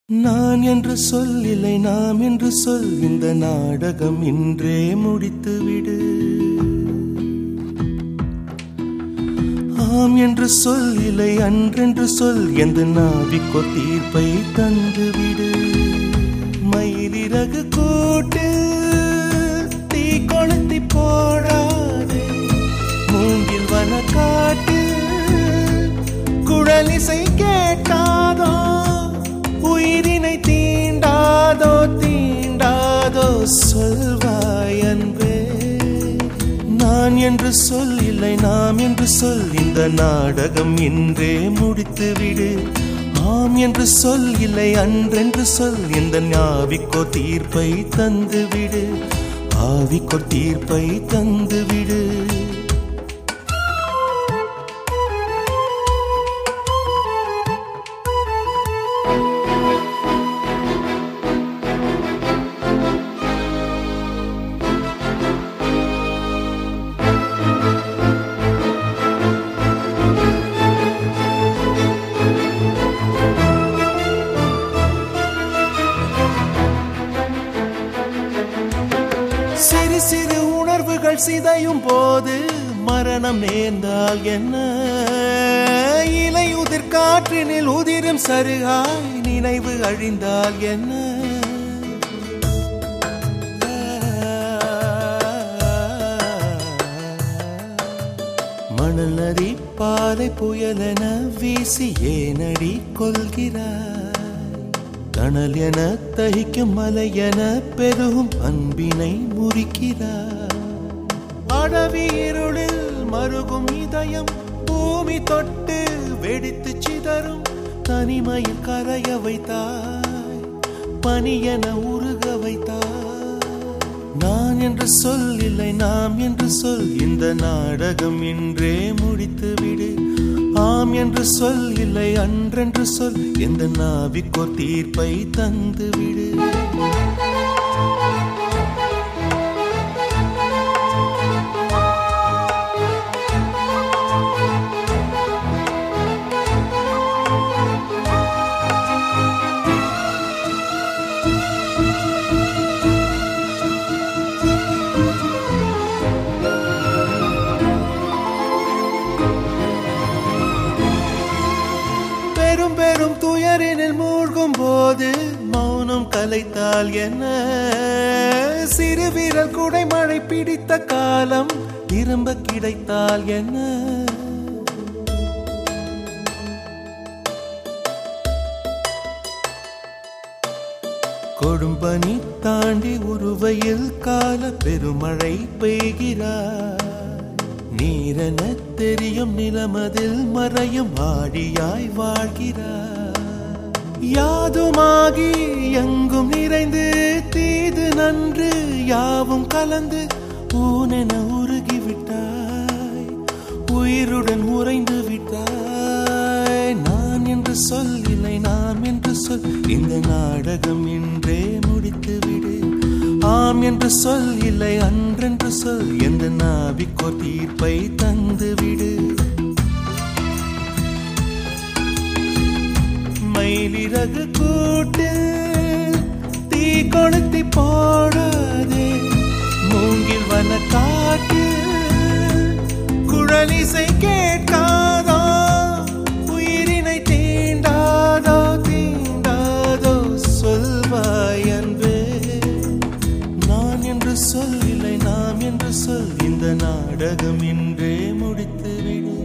நான் என்று சொல் இல்லை நாம் என்று சொல் இந்த நாடகம் இன்றே முடித்து விடு ஆம் என்று சொல் இல்லை அன்றென்று சொல் எந்த நாவிக்கோ தீர்ப்பை தந்து விடு மயிலிறகு கூட்டு தீ கொளுத்தி போடாதே மூங்கில் வன காட்டு குழலிசை கேட்காதோ உயிரினை தீண்டாதோ தீண்டாதோ சொல்வாய் அன்பே நான் என்று சொல் இல்லை நாம் என்று சொல் இந்த நாடகம் இன்றே முடித்து விடு ஆம் என்று சொல் இல்லை அன்றென்று சொல் இந்த ஞாவிக்கோ தீர்ப்பை தந்து விடு ஆவிக்கோ தீர்ப்பை தந்து விடு சிறு சிறு உணர்வுகள் சிதையும் போது மரணம் நேர்ந்தால் என்ன இலையுதிர் காற்றினில் உதிரும் சருகாய் நினைவு அழிந்தால் என்ன மணல் நதி பாலை புயலென வீசி ஏனடி கொள்கிறாய் கனல் என தகிக்கும் மலை என பெருகும் அன்பினை முறிக்கிறார் அடவி இருளில் மருகும் இதயம் பூமி தொட்டு வெடித்து சிதறும் தனிமையில் கரைய வைத்தாய் பனி என உருக வைத்தாய் நான் என்று சொல் இல்லை நாம் என்று சொல் இந்த நாடகம் இன்றே முடித்து விடு ஆம் என்று சொல் இல்லை அன்றென்று சொல் எந்த நாவிக்கோ தீர்ப்பை தந்து விடு பெரும் பெரும் துயரினில் மூழ்கும் போது மௌனம் கலைத்தால் என்ன சிறு வீரல் குடைமழை பிடித்த காலம் திரும்ப கிடைத்தால் என்ன கொடும்பனி தாண்டி உருவையில் கால பெருமழை பெய்கிறார் நீரென தெரியும் நிலமதில் மறையும் ஆடியாய் வாழ்கிறார் யாதுமாகி எங்கும் நிறைந்து தீது நன்று யாவும் கலந்து ஊனென உருகிவிட்டாய் உயிருடன் உறைந்து விட்டாய் நான் என்று சொல் இல்லை நாம் என்று சொல் இந்த நாடகம் இன்றே முடித்து விடு ஆம் என்று சொல் இல்லை அன்றென்று சொல் எந்த நாவிக்கோ தீர்ப்பை தந்து விடு மயிலிறகு கூட்டு தீ கொளுத்தி போடாதே மூங்கில் வன காட்டு குழலிசை கேட்காதோ உயிரினை தீண்டாதோ தீண்டாதோ சொல்வாய் அன்பே நான் என்று சொல் இல்லை நாம் என்று சொல் இந்த நாடகம் இன்றே முடித்து விடு